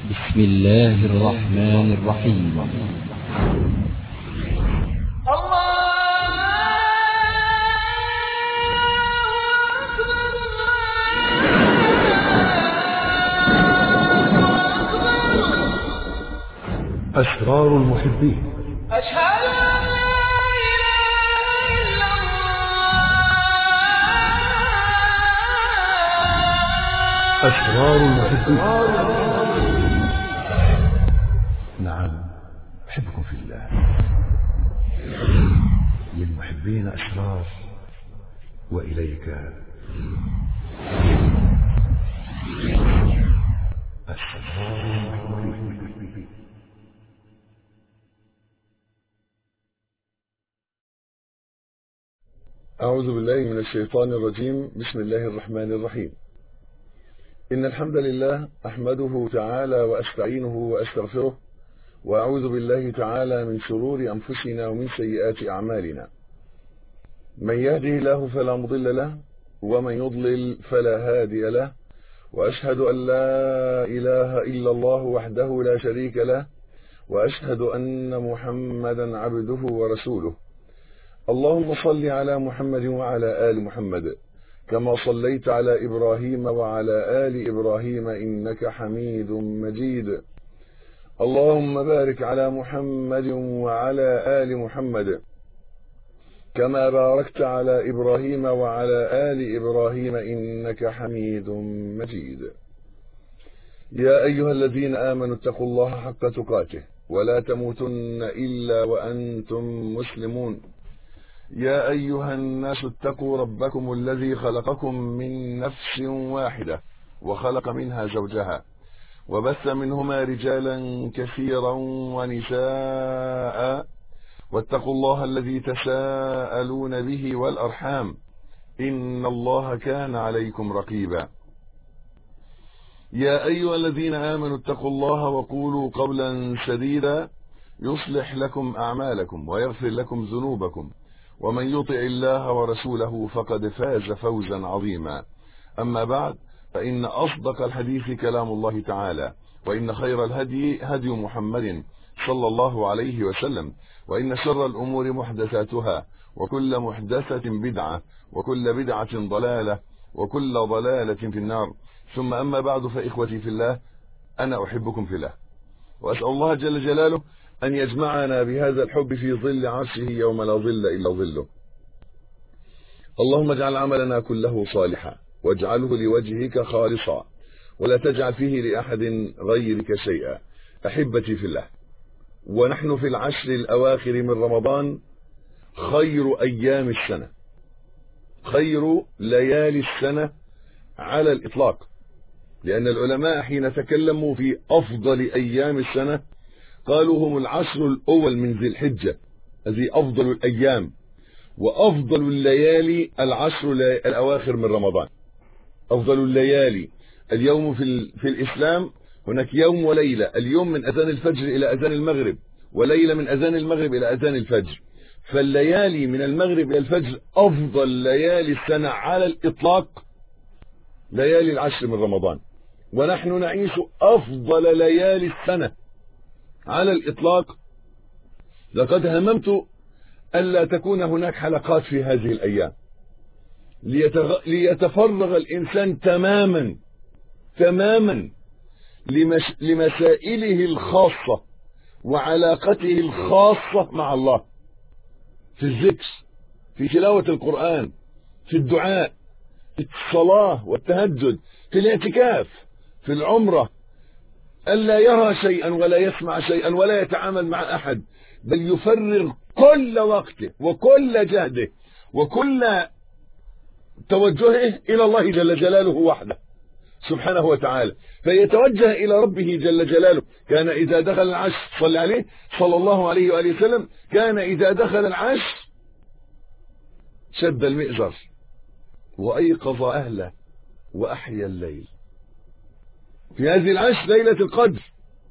بسم الله الرحمن الرحيم أسرار المحبين أشهد أن لا إله إلا الله أسرار المحبين نعم أحبكم في الله للمحبين أسرار وإليك أسرار المحبين أعوذ بالله من الشيطان الرجيم بسم الله الرحمن الرحيم إن الحمد لله أحمده تعالى وأستعينه وأستغفره وأعوذ بالله تعالى من شرور أنفسنا ومن سيئات أعمالنا من يهده الله فلا مضل له ومن يضلل فلا هادي له وأشهد أن لا إله إلا الله وحده لا شريك له وأشهد أن محمدا عبده ورسوله اللهم صل على محمد وعلى آل محمد كما صليت على إبراهيم وعلى آل إبراهيم إنك حميد مجيد اللهم بارك على محمد وعلى آل محمد كما باركت على إبراهيم وعلى آل إبراهيم إنك حميد مجيد يا أيها الذين آمنوا اتقوا الله حق تقاته ولا تموتن إلا وأنتم مسلمون يا أيها الناس اتقوا ربكم الذي خلقكم من نفس واحدة وخلق منها زوجها وبث منهما رجالا كثيرا ونساء واتقوا الله الذي تساءلون به والأرحام إن الله كان عليكم رقيبا يا أيها الذين آمنوا اتقوا الله وقولوا قولا سديدا يصلح لكم أعمالكم ويغفر لكم ذنوبكم ومن يطع الله ورسوله فقد فاز فوزا عظيما أما بعد فإن أصدق الحديث كلام الله تعالى وإن خير الهدي هدي محمد صلى الله عليه وسلم وإن شر الأمور محدثاتها وكل محدثة بدعة وكل بدعة ضلالة وكل ضلالة في النار ثم أما بعد فإخوتي في الله أنا أحبكم في الله وأسأل الله جل جلاله أن يجمعنا بهذا الحب في ظل عرشه يوم لا ظل إلا ظله اللهم اجعل عملنا كله صالحا واجعله لوجهك خالصا ولا تجعل فيه لأحد غيرك شيئا أحبتي في الله ونحن في العشر الأواخر من رمضان خير أيام السنة خير ليالي السنة على الإطلاق لأن العلماء حين تكلموا في أفضل أيام السنة قالوا هم العشر الأول من ذي الحجة هذه أفضل الأيام وأفضل الليالي العشر الأواخر من رمضان أفضل الليالي اليوم في, في الإسلام هناك يوم وليلة اليوم من أذان الفجر إلى أذان المغرب وليلة من أذان المغرب إلى أذان الفجر فالليالي من المغرب إلى الفجر أفضل ليالي السنة على الإطلاق ليالي العشر من رمضان ونحن نعيش أفضل ليالي السنة على الإطلاق لقد هممت ألا تكون هناك حلقات في هذه الأيام ليتغ... ليتفرغ الإنسان تماما تماما لمش... لمسائله الخاصة وعلاقته الخاصة مع الله في الذكر في تلاوة القرآن في الدعاء في الصلاة والتهجد في الاعتكاف في العمرة ألا يرى شيئا ولا يسمع شيئا ولا يتعامل مع أحد بل يفرغ كل وقته وكل جهده وكل توجهه إلى الله جل جلاله وحده سبحانه وتعالى فيتوجه إلى ربه جل جلاله كان إذا دخل العشر صلى عليه صلى الله عليه وآله وسلم كان إذا دخل العشر شد المئزر وأيقظ أهله وأحيا الليل في هذه العشر ليلة القدر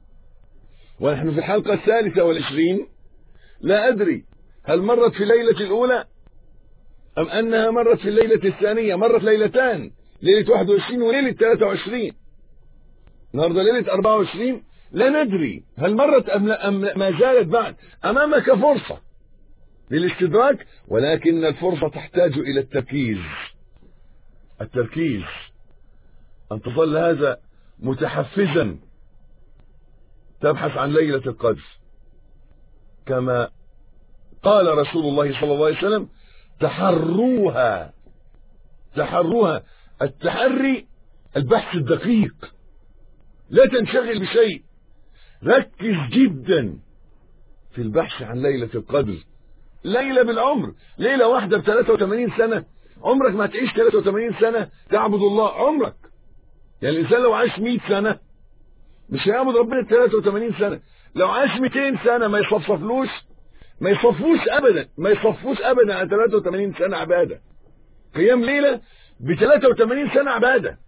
ونحن في الحلقة الثالثة والعشرين لا أدري هل مرت في الليلة الأولى أم أنها مرت في الليلة الثانية مرت ليلتان ليلة 21 وليلة 23 النهاردة ليلة 24 لا ندري هل مرت أم, لا أم لا ما زالت بعد أمامك فرصة للاستدراك ولكن الفرصة تحتاج إلى التركيز التركيز أن تظل هذا متحفزا تبحث عن ليلة القدر كما قال رسول الله صلى الله عليه وسلم تحروها تحروها التحري البحث الدقيق لا تنشغل بشيء ركز جدا في البحث عن ليلة القدر ليلة بالعمر ليلة واحدة ب 83 سنة عمرك ما تعيش 83 سنة تعبد الله عمرك يعني الإنسان لو عاش 100 سنة مش هيعبد ربنا 83 سنة لو عاش 200 سنة ما يصفصفلوش ما يصفوش أبدا ما يصفوش أبدا على 83 سنة عبادة قيام ليلة ب 83 سنة عبادة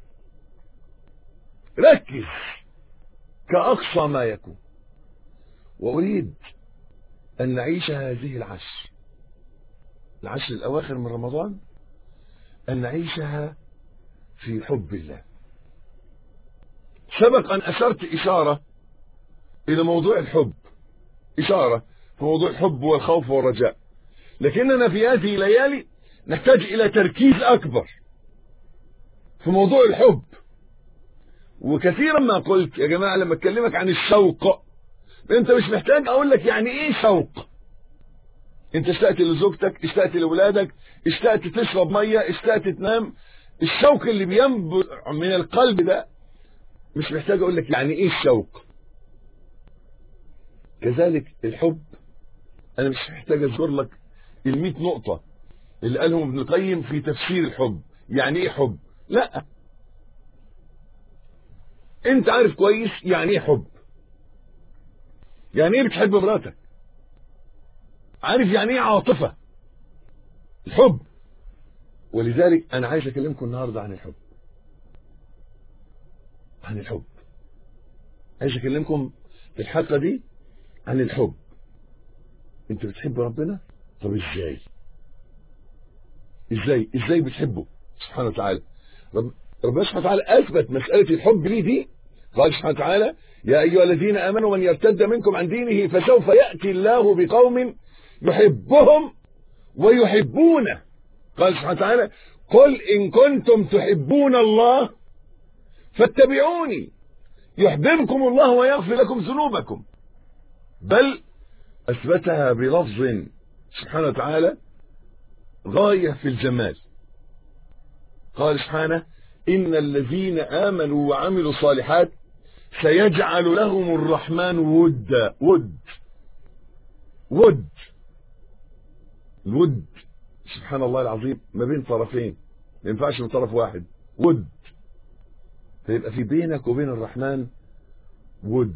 ركز كأقصى ما يكون وأريد أن نعيش هذه العشر العشر الأواخر من رمضان أن نعيشها في حب الله سبق أن أشرت إشارة إلى موضوع الحب إشارة في موضوع الحب والخوف والرجاء لكننا في هذه الليالي نحتاج إلى تركيز أكبر في موضوع الحب وكثيرا ما قلت يا جماعة لما أكلمك عن الشوق أنت مش محتاج أقول لك يعني إيه شوق أنت اشتقت لزوجتك اشتقت لأولادك اشتقت تشرب مية اشتقت تنام الشوق اللي بينبع من القلب ده مش محتاج أقول لك يعني إيه الشوق كذلك الحب أنا مش محتاج أذكر لك المئة نقطة اللي قالهم ابن القيم في تفسير الحب يعني إيه حب لا انت عارف كويس يعني ايه حب يعني ايه بتحب مراتك عارف يعني ايه عاطفة الحب ولذلك انا عايز اكلمكم النهاردة عن الحب عن الحب عايز اكلمكم في الحلقة دي عن الحب انت بتحب ربنا طب ازاي ازاي ازاي بتحبه سبحانه وتعالى رب ربنا سبحانه وتعالى اثبت مساله الحب ليه دي قال سبحانه وتعالى يا ايها الذين امنوا من يرتد منكم عن دينه فسوف ياتي الله بقوم يحبهم ويحبونه قال سبحانه وتعالى قل ان كنتم تحبون الله فاتبعوني يحببكم الله ويغفر لكم ذنوبكم بل اثبتها بلفظ سبحانه وتعالى غايه في الجمال قال سبحانه إن الذين آمنوا وعملوا الصالحات سيجعل لهم الرحمن ودا ود ود الود سبحان الله العظيم ما بين طرفين ما ينفعش من طرف واحد ود فيبقى في بينك وبين الرحمن ود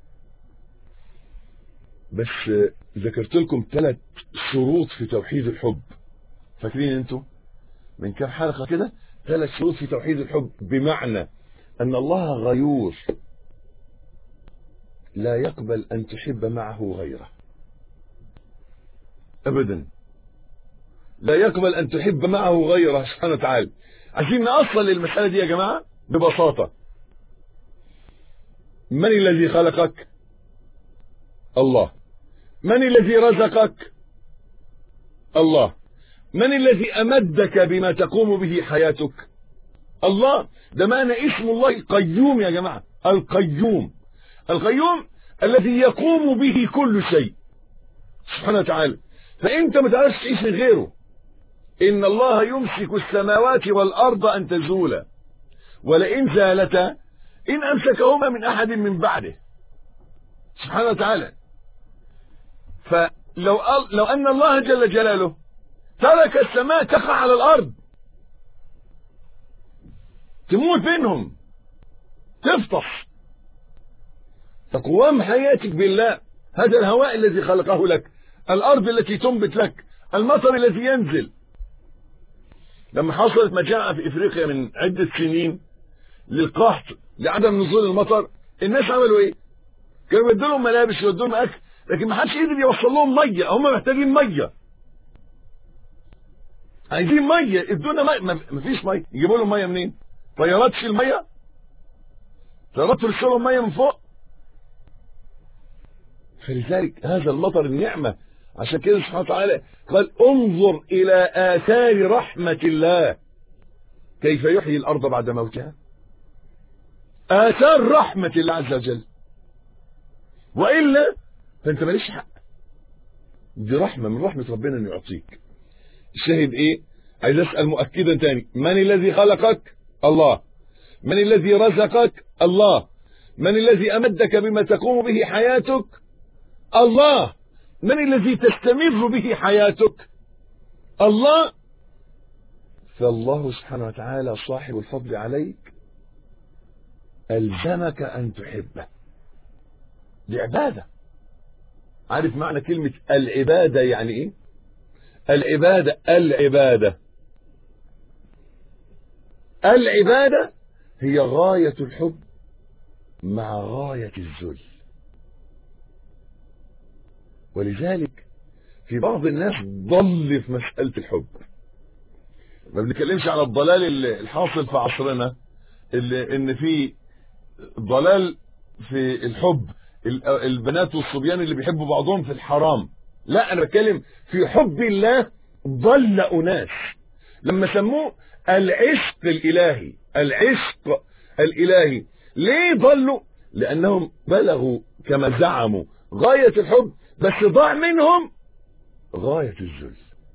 بس ذكرت لكم ثلاث شروط في توحيد الحب فاكرين انتوا من كام حلقة كده ثلاث شروط في توحيد الحب بمعنى أن الله غيور لا يقبل أن تحب معه غيره أبدا لا يقبل أن تحب معه غيره سبحانه وتعالى عايزين نأصل للمسألة دي يا جماعة ببساطة من الذي خلقك الله من الذي رزقك الله من الذي أمدك بما تقوم به حياتك الله ده معنى اسم الله قيوم يا جماعة القيوم القيوم الذي يقوم به كل شيء سبحانه وتعالى فانت ما تعرفش تعيش من غيره ان الله يمسك السماوات والارض ان تزولا ولئن زالتا ان امسكهما من احد من بعده سبحانه وتعالى فلو لو ان الله جل جلاله ترك السماء تقع على الارض تموت منهم تفطس فقوام حياتك بالله هذا الهواء الذي خلقه لك الارض التي تنبت لك المطر الذي ينزل لما حصلت مجاعة في افريقيا من عدة سنين للقحط لعدم نزول المطر الناس عملوا ايه كانوا يدوا لهم ملابس يودوا لهم اكل لكن ما حدش قدر يوصل لهم ميه هم محتاجين ميه عايزين ميه ادونا ميه ما فيش ميه يجيبوا لهم ميه منين طيارات تشيل ميه طيارات ترسل لهم ميه من فوق فلذلك هذا المطر النعمة عشان كده سبحانه وتعالى قال انظر إلى آثار رحمة الله كيف يحيي الأرض بعد موتها آثار رحمة الله عز وجل وإلا فأنت ماليش حق دي رحمة من رحمة ربنا أن يعطيك الشاهد إيه عايز أسأل مؤكدا تاني من الذي خلقك الله من الذي رزقك الله من الذي أمدك بما تقوم به حياتك الله من الذي تستمر به حياتك الله فالله سبحانه وتعالى صاحب الفضل عليك ألزمك أن تحبه دي عبادة عارف معنى كلمة العبادة يعني ايه العبادة العبادة العبادة هي غاية الحب مع غاية الذل ولذلك في بعض الناس ضل في مسألة الحب ما بنتكلمش على الضلال الحاصل في عصرنا اللي ان في ضلال في الحب البنات والصبيان اللي بيحبوا بعضهم في الحرام لا انا بتكلم في حب الله ضل اناس لما سموه العشق الالهي العشق الالهي ليه ضلوا لانهم بلغوا كما زعموا غاية الحب بس ضاع منهم غاية الذل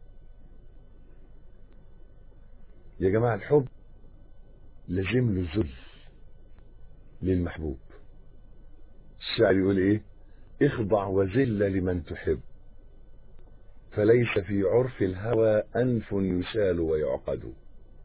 يا جماعة الحب لازم له ذل للمحبوب الشاعر يقول ايه اخضع وذل لمن تحب فليس في عرف الهوى أنف يشال ويعقد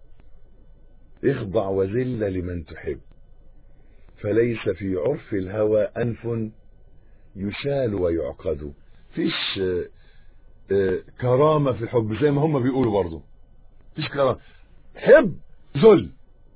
اخضع وذل لمن تحب فليس في عرف الهوى أنف يشال ويعقد فيش آه، آه، كرامة في الحب زي ما هم بيقولوا برضو فيش كرامة حب ذل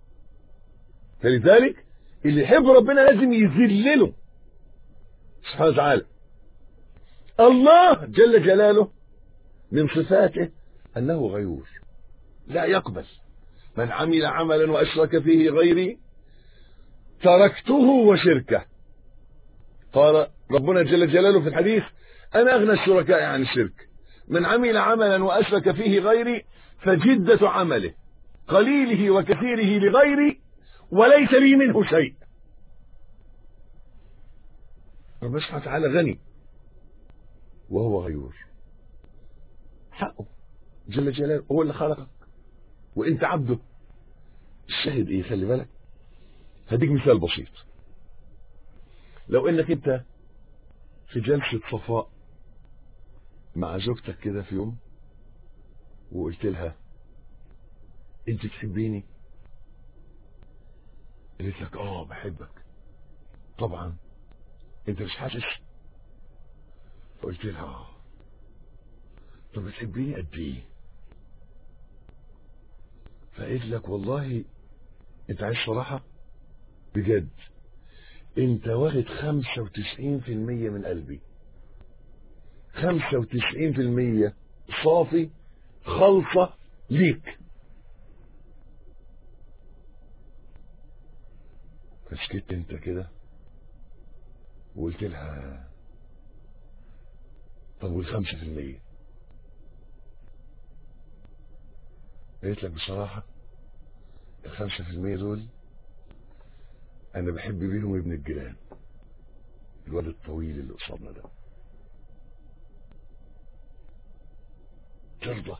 فلذلك اللي يحب ربنا لازم يذلله سبحانه وتعالى الله جل جلاله من صفاته أنه غيور لا يقبل من عمل عملا وأشرك فيه غيري تركته وشركه قال ربنا جل جلاله في الحديث أنا أغنى الشركاء عن الشرك من عمل عملا وأشرك فيه غيري فجدة عمله قليله وكثيره لغيري وليس لي منه شيء ربنا سبحانه وتعالى غني وهو غيور حقه جل جلاله هو اللي خلقك وانت عبده الشاهد ايه خلي بالك هديك مثال بسيط لو انك انت في جلسة صفاء مع زوجتك كده في يوم وقلت لها انت تحبيني قالت لك اه بحبك طبعا انت مش حاسس فقلت لها اه طب بتحبيني قد ايه فقالت لك والله انت عايز صراحة بجد انت واخد خمسة وتسعين في المية من قلبي خمسة وتسعين في المية صافي خالصة ليك فسكت انت كده وقلت لها طب والخمسة في المية قالت لك بصراحة الخمسة في المية دول أنا بحب بيهم ابن الجيران الواد الطويل اللي قصادنا ده ترضى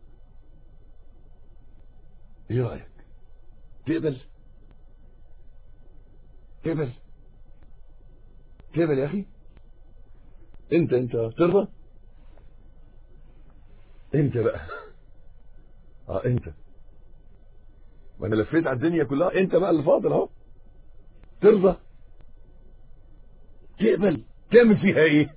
ايه رأيك تقبل تقبل تقبل يا أخي انت انت ترضى انت بقى اه انت ما انا لفيت على الدنيا كلها انت بقى اللي فاضل اهو ترضى تقبل تعمل فيها ايه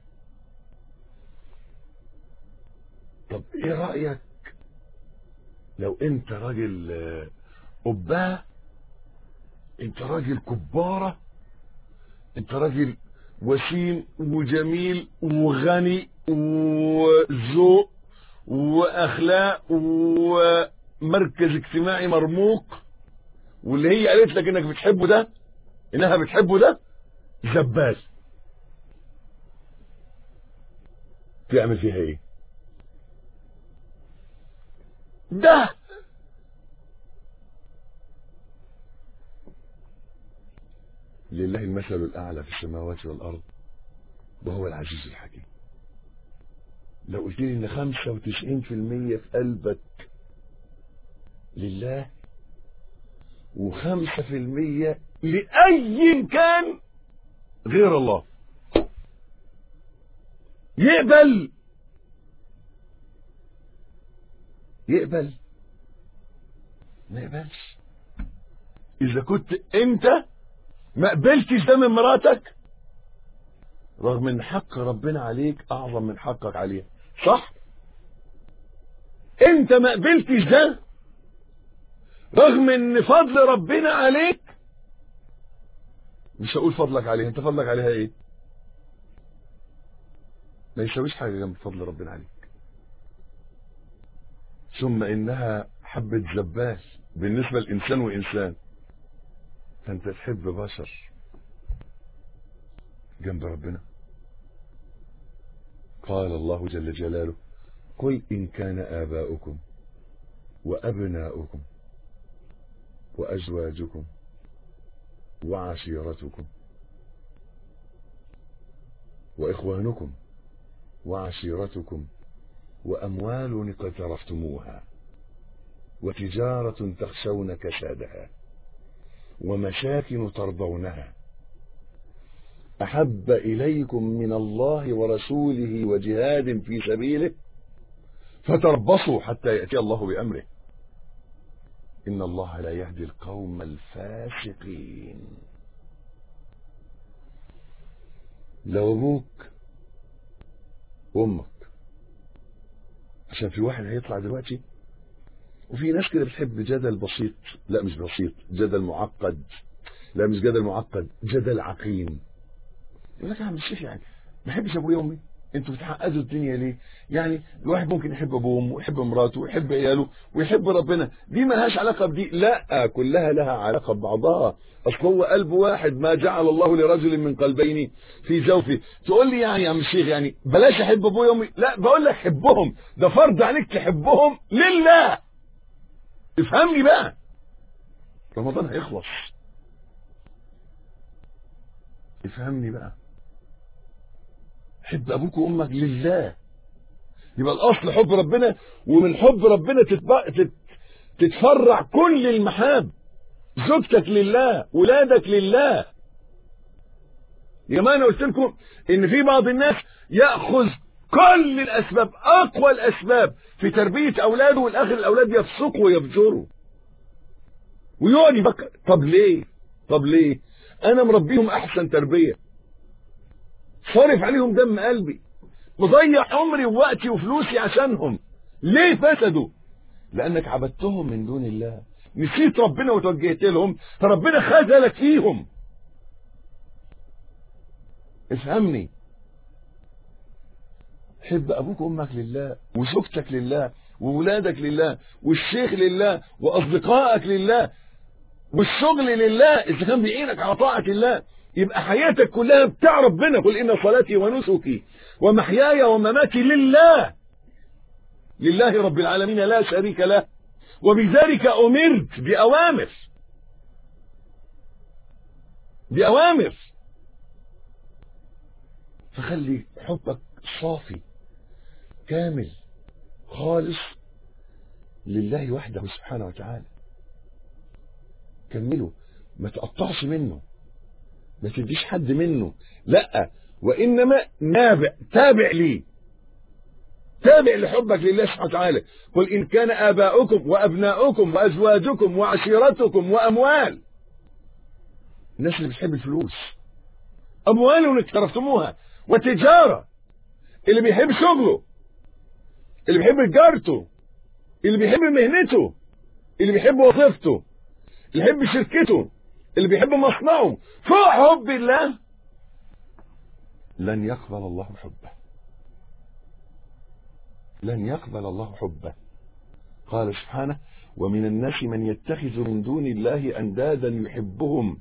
طب ايه رأيك لو انت راجل آه، قباه انت راجل كبارة انت راجل وسيم وجميل وغني وذوق واخلاق ومركز اجتماعي مرموق واللي هي قالت لك انك بتحبه ده انها بتحبه ده زبال تعمل فيها ايه ده لله المثل الأعلى في السماوات والأرض وهو العزيز الحكيم لو قلت لي إن 95% في قلبك لله وخمسة في المية لأي كان غير الله يقبل يقبل ما يقبلش إذا كنت أنت ما قبلتش ده من مراتك رغم ان حق ربنا عليك اعظم من حقك عليها صح انت ما قبلتش ده رغم ان فضل ربنا عليك مش هقول فضلك عليها انت فضلك عليها ايه ما يساويش حاجه جنب فضل ربنا عليك ثم انها حبه زبال بالنسبه لانسان وانسان فانت تحب بشر جنب ربنا قال الله جل جلاله قل إن كان آباؤكم وأبناؤكم وأزواجكم وعشيرتكم وإخوانكم وعشيرتكم وأموال اقترفتموها وتجارة تخشون كسادها ومساكن ترضونها أحب إليكم من الله ورسوله وجهاد في سبيله فتربصوا حتى يأتي الله بأمره إن الله لا يهدي القوم الفاسقين لو أبوك وأمك عشان في واحد هيطلع دلوقتي وفي ناس كده بتحب جدل بسيط لا مش بسيط جدل معقد لا مش جدل معقد جدل عقيم يقول لك يا عم الشيخ يعني ما بحبش ابويا وامي انتوا بتعقدوا الدنيا ليه يعني الواحد ممكن يحب ابوه وامه ويحب مراته ويحب عياله ويحب ربنا دي ما لهاش علاقه بدي لا كلها لها علاقه ببعضها اصل هو قلب واحد ما جعل الله لرجل من قلبين في جوفه تقول لي يعني يا عم الشيخ يعني بلاش احب ابويا وامي لا بقول لك حبهم ده فرض عليك تحبهم لله افهمني بقى رمضان هيخلص افهمني بقى حب ابوك وامك لله يبقى الاصل حب ربنا ومن حب ربنا تتبع تت... تتفرع كل المحاب زوجتك لله ولادك لله يا جماعه انا قلت لكم ان في بعض الناس ياخذ كل الاسباب اقوى الاسباب في تربيه اولاده والاخر الاولاد يفسقوا ويفجروا ويقعد يفكر طب ليه طب ليه انا مربيهم احسن تربيه صارف عليهم دم قلبي مضيع عمري ووقتي وفلوسي عشانهم ليه فسدوا لانك عبدتهم من دون الله نسيت ربنا وتوجهت لهم فربنا خذلك فيهم افهمني حب ابوك وامك لله وزوجتك لله وولادك لله والشيخ لله واصدقائك لله والشغل لله اذا كان بيعينك على طاعه الله يبقى حياتك كلها بتاع ربنا قل ان صلاتي ونسكي ومحياي ومماتي لله لله رب العالمين لا شريك له وبذلك امرت باوامر باوامر فخلي حبك صافي كامل خالص لله وحده سبحانه وتعالى كمله ما تقطعش منه ما تديش حد منه لا وانما نابع تابع ليه تابع لحبك لله سبحانه وتعالى قل ان كان اباؤكم وابناؤكم وازواجكم وعشيرتكم واموال الناس اللي بتحب الفلوس اموال اقترفتموها وتجاره اللي بيحب شغله اللي بيحب تجارته اللي بيحب مهنته اللي بيحب وظيفته اللي بيحب شركته اللي بيحب مصنعه فوق حب الله لن يقبل الله حبه لن يقبل الله حبه قال سبحانه ومن الناس من يتخذ من دون الله اندادا يحبهم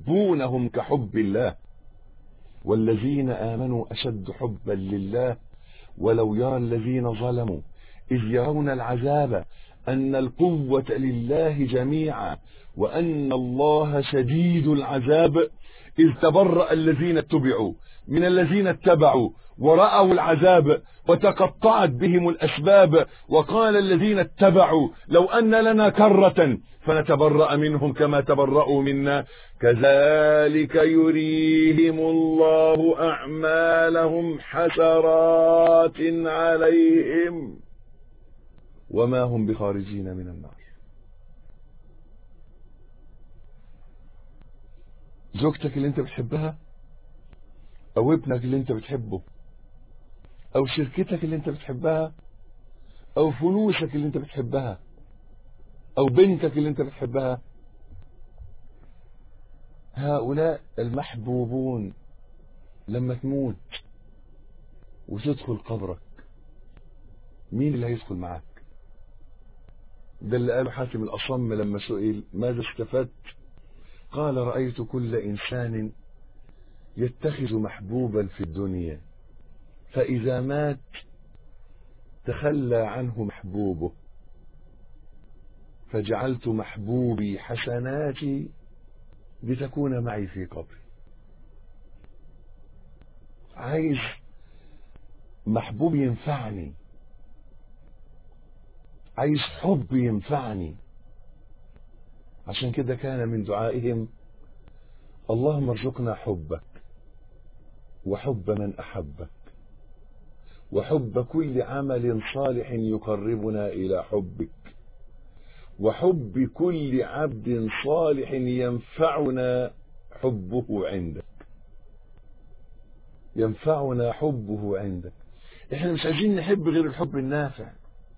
يحبونهم كحب الله والذين امنوا اشد حبا لله ولو يرى الذين ظلموا إذ يرون العذاب أن القوة لله جميعا وأن الله شديد العذاب إذ تبرأ الذين اتبعوا من الذين اتبعوا ورأوا العذاب وتقطعت بهم الأسباب وقال الذين اتبعوا لو أن لنا كرة فنتبرأ منهم كما تبرأوا منا كذلك يريهم الله أعمالهم حسرات عليهم وما هم بخارجين من النار زوجتك اللي انت بتحبها او ابنك اللي انت بتحبه او شركتك اللي انت بتحبها او فلوسك اللي انت بتحبها او بنتك اللي انت بتحبها هؤلاء المحبوبون لما تموت وتدخل قبرك مين اللي هيدخل معاك ده اللي قاله حاتم الأصم لما سئل ماذا استفدت قال رأيت كل إنسان يتخذ محبوبا في الدنيا فإذا مات تخلى عنه محبوبه فجعلت محبوبي حسناتي لتكون معي في قبري عايز محبوب ينفعني عايز حب ينفعني عشان كده كان من دعائهم اللهم ارزقنا حبك وحب من احبك وحب كل عمل صالح يقربنا الى حبك وحب كل عبد صالح ينفعنا حبه عندك ينفعنا حبه عندك احنا مش عايزين نحب غير الحب النافع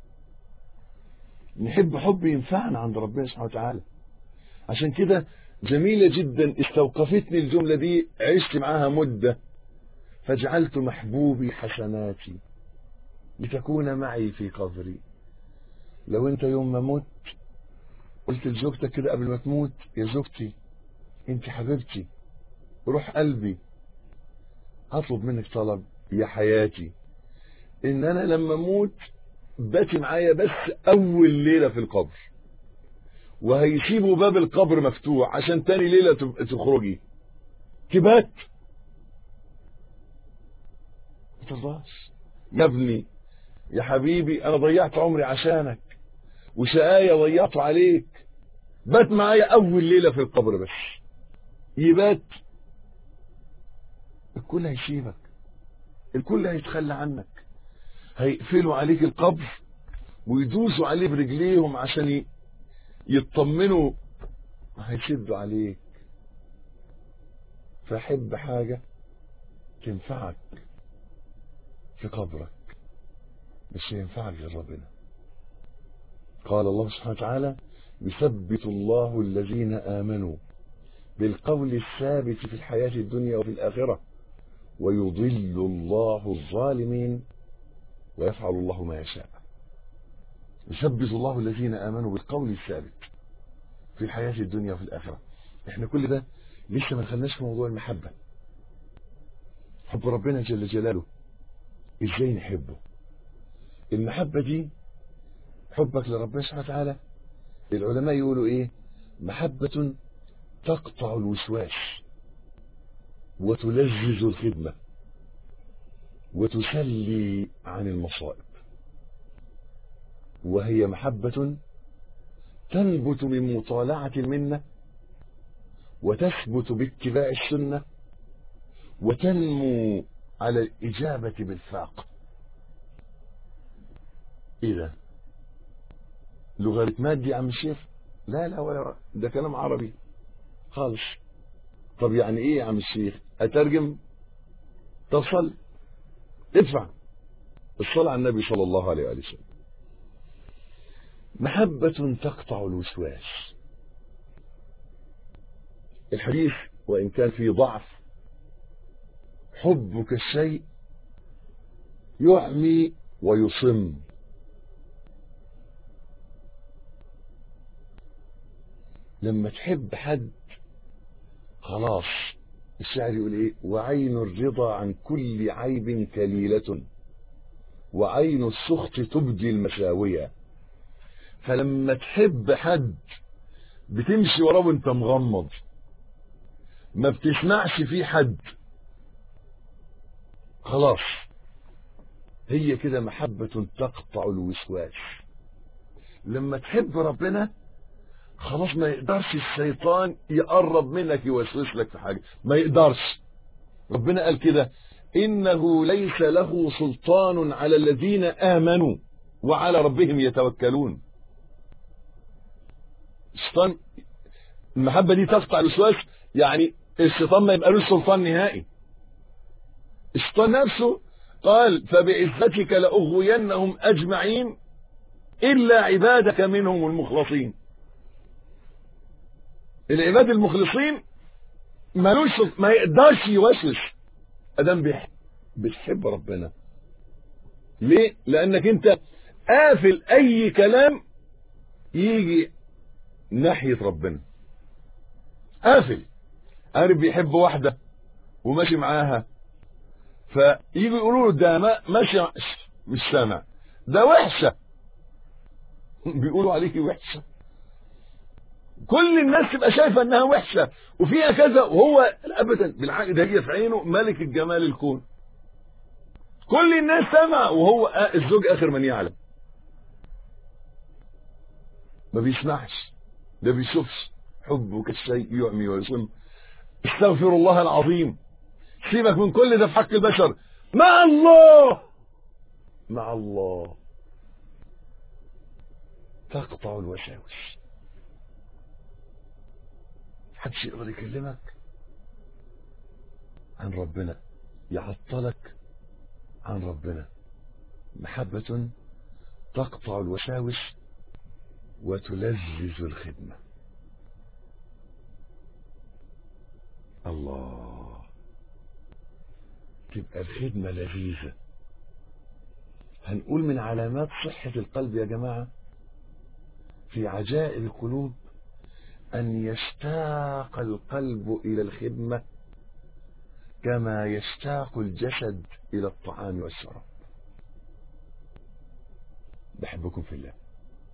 نحب حب ينفعنا عند ربنا سبحانه وتعالى عشان كده جميلة جدا استوقفتني الجملة دي عشت معاها مدة فجعلت محبوبي حسناتي لتكون معي في قبري لو انت يوم ما مت قلت لزوجتك كده قبل ما تموت يا زوجتي انت حبيبتي روح قلبي هطلب منك طلب يا حياتي ان انا لما اموت باتي معايا بس اول ليله في القبر وهيسيبوا باب القبر مفتوح عشان تاني ليله تب- تخرجي تبات ما ترضاش يا ابني يا حبيبي انا ضيعت عمري عشانك وشقايا ضيعته عليك بات معايا اول ليله في القبر بس يبات الكل هيسيبك الكل هيتخلى عنك هيقفلوا عليك القبر ويدوسوا عليه برجليهم عشان ي- يطمنوا هيشدوا عليك فحب حاجة تنفعك في قبرك مش ينفعك غير ربنا قال الله سبحانه وتعالى يثبت الله الذين آمنوا بالقول الثابت في الحياة الدنيا وفي الآخرة ويضل الله الظالمين ويفعل الله ما يشاء يثبت الله الذين آمنوا بالقول الثابت في الحياة الدنيا وفي الآخرة احنا كل ده لسه ما دخلناش في موضوع المحبة حب ربنا جل جلاله ازاي نحبه المحبة دي حبك لربنا سبحانه وتعالى العلماء يقولوا ايه محبة تقطع الوسواس وتلذذ الخدمة وتسلي عن المصائب وهي محبة تنبت من مطالعة المنة وتثبت باتباع السنة وتنمو على الإجابة بالفاق إيه ده؟ لوغاريتمات دي يا عم الشيخ؟ لا لا ولا ده كلام عربي خالص طب يعني ايه يا عم الشيخ؟ اترجم تصل ادفع الصلاة على النبي صلى الله عليه وآله وسلم محبة تقطع الوسواس الحديث وإن كان فيه ضعف حبك الشيء يعمي ويصم لما تحب حد خلاص الشاعر يقول ايه وعين الرضا عن كل عيب كليلة وعين السخط تبدي المساوية فلما تحب حد بتمشي وراه وانت مغمض ما بتسمعش فيه حد خلاص هي كده محبة تقطع الوسواس لما تحب ربنا خلاص ما يقدرش الشيطان يقرب منك يوسوس لك في حاجة ما يقدرش ربنا قال كده إنه ليس له سلطان على الذين آمنوا وعلى ربهم يتوكلون الشيطان المحبة دي تقطع الوسواس يعني الشيطان ما يبقى له سلطان نهائي الشيطان نفسه قال فبعزتك لأغوينهم أجمعين إلا عبادك منهم المخلصين العباد المخلصين ملوش ما يقدرش يوسوس ادم بيح- بتحب ربنا ليه لانك انت قافل اي كلام يجي ناحية ربنا قافل عارف بيحب واحدة وماشي معاها فيجي يقولوا له ده ما- ماشي مش سامع ده وحشة بيقولوا عليكي وحشة كل الناس تبقى شايفة انها وحشة وفيها كذا وهو ابدا بالعكس ده هي في عينه ملك الجمال الكون كل الناس سمع وهو آه الزوج اخر من يعلم ما بيسمعش ده بيشوفش حبه كالشيء يعمي ويصم استغفر الله العظيم سيبك من كل ده في حق البشر مع الله مع الله تقطع الوساوس محدش يقدر يكلمك عن ربنا يعطلك عن ربنا محبة تقطع الوساوس وتلذذ الخدمة الله تبقى الخدمة لذيذة هنقول من علامات صحة القلب يا جماعة في عجائب القلوب أن يشتاق القلب إلى الخدمة كما يشتاق الجسد إلى الطعام والشراب بحبكم في الله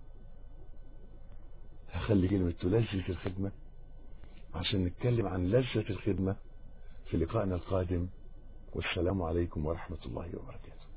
هخلي كلمة تلذذ الخدمة عشان نتكلم عن لذة الخدمة في لقائنا القادم والسلام عليكم ورحمة الله وبركاته